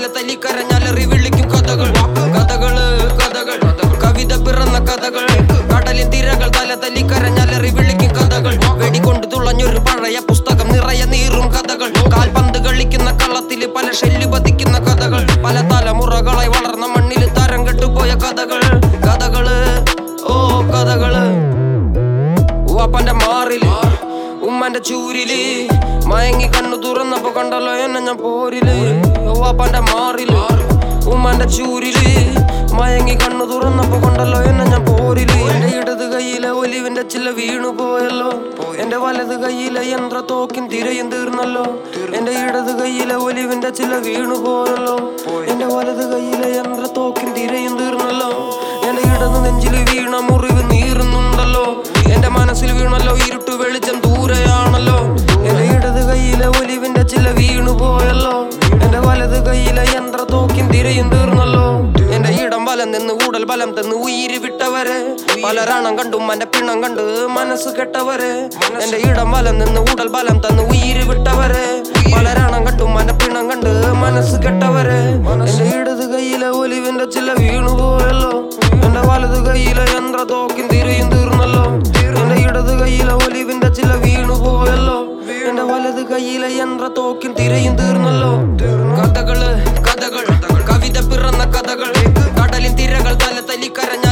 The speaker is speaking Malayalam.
തലി കരഞ്ഞാലറി വിളിക്കും കഥകൾ കഥകള് കഥകൾ കവിത പിറന്ന കഥകൾ കടലിൻ തിരകൾ തല തല്ലി കരഞ്ഞാലറി വിളിക്കും കഥകൾ വെടികൊണ്ട് തുളഞ്ഞൊരു പഴയ പുസ്തകം നിറയെ നീറും കഥകൾ കാൽപന്ത് കളിക്കുന്ന കള്ളത്തില് പല ഷെല്ല് പതിക്കുന്ന കഥകൾ പല തലമുറകളായി വളർന്ന മണ്ണിൽ തരം കെട്ടുപോയ കഥകൾ കഥകള് ഓ കഥകള് വാപ്പന്റെ മാറില് ഉമ്മന്റെ ചൂരില് മയങ്ങി കണ്ണു തുറന്നപ്പോ കണ്ടല്ലോ എന്നെ ഞാൻ പോരില് വാപ്പന്റെ മാറില് ഉമ്മന്റെ ചൂരില് മയങ്ങി കണ്ണു തുറന്നപ്പോ കണ്ടല്ലോ എന്നെ ഞാൻ പോരില് എന്റെ ഇടത് കയ്യിലെ ഒലിവിന്റെ ചില വീണു പോയല്ലോ എന്റെ വലത് കയ്യിലെ യന്ത്ര തോക്കിൻ തിരയും തീർന്നല്ലോ എന്റെ ഇടത് കയ്യിലെ ഒലിവിന്റെ ചില വീണു പോയല്ലോ എന്റെ വലത് കയ്യിലെ യന്ത്ര തോക്കിൻ തിരയും തീർന്നല്ലോ എന്റെ ഇടത് നെഞ്ചില് വീണ മുറിവ് നീറുന്നുണ്ടല്ലോ എന്റെ മനസ്സിൽ വീണല്ലോ ഇരുട്ട് വെളിച്ചം ദൂരെയാണല്ലോ എന്റെ ഇടത് കയ്യിലെ ഒലിവിന്റെ ചില വീണു പോയല്ലോ എന്റെ വലത് കയ്യിലെ യന്ത്ര തോക്കിൻ തിരയും തീർന്നല്ലോ എന്റെ ഇടം ബലം നിന്ന് ഊടൽ ബലം തന്ന് ഉയിര് വിട്ടവരെ പലരാണം കണ്ടും എന്റെ പിണം കണ്ട് മനസ്സ് കെട്ടവരെ എന്റെ ഇടം ബലം നിന്ന് ഊടൽ ബലം തന്ന് ഉയിര് വിട്ടവരെ പലരാണം കണ്ടും എന്റെ പിണം കണ്ട് മനസ്സ് കെട്ടവരെ എന്റെ ഇടത് കയ്യിലെ ഒലിവിന്റെ ചില വീണു പോയല്ലോ എന്റെ വലത് കയ്യിലെ യന്ത്ര തോക്കിൻ തിരയും തീർന്നല്ലോ എന്റെ ഇടത് കയ്യിലെ ഒലിവിന്റെ ചില വീണു പോയല്ലോ എന്റെ വലത് കയ്യിലെ യന്ത്ര തോക്കിൻ തിരയും തീർന്നല്ലോ കഥകള് കഥകൾ കവിത പിറന്ന കഥകൾ കടലിൻ തിരകൾ തല തല്ലി കരഞ്ഞ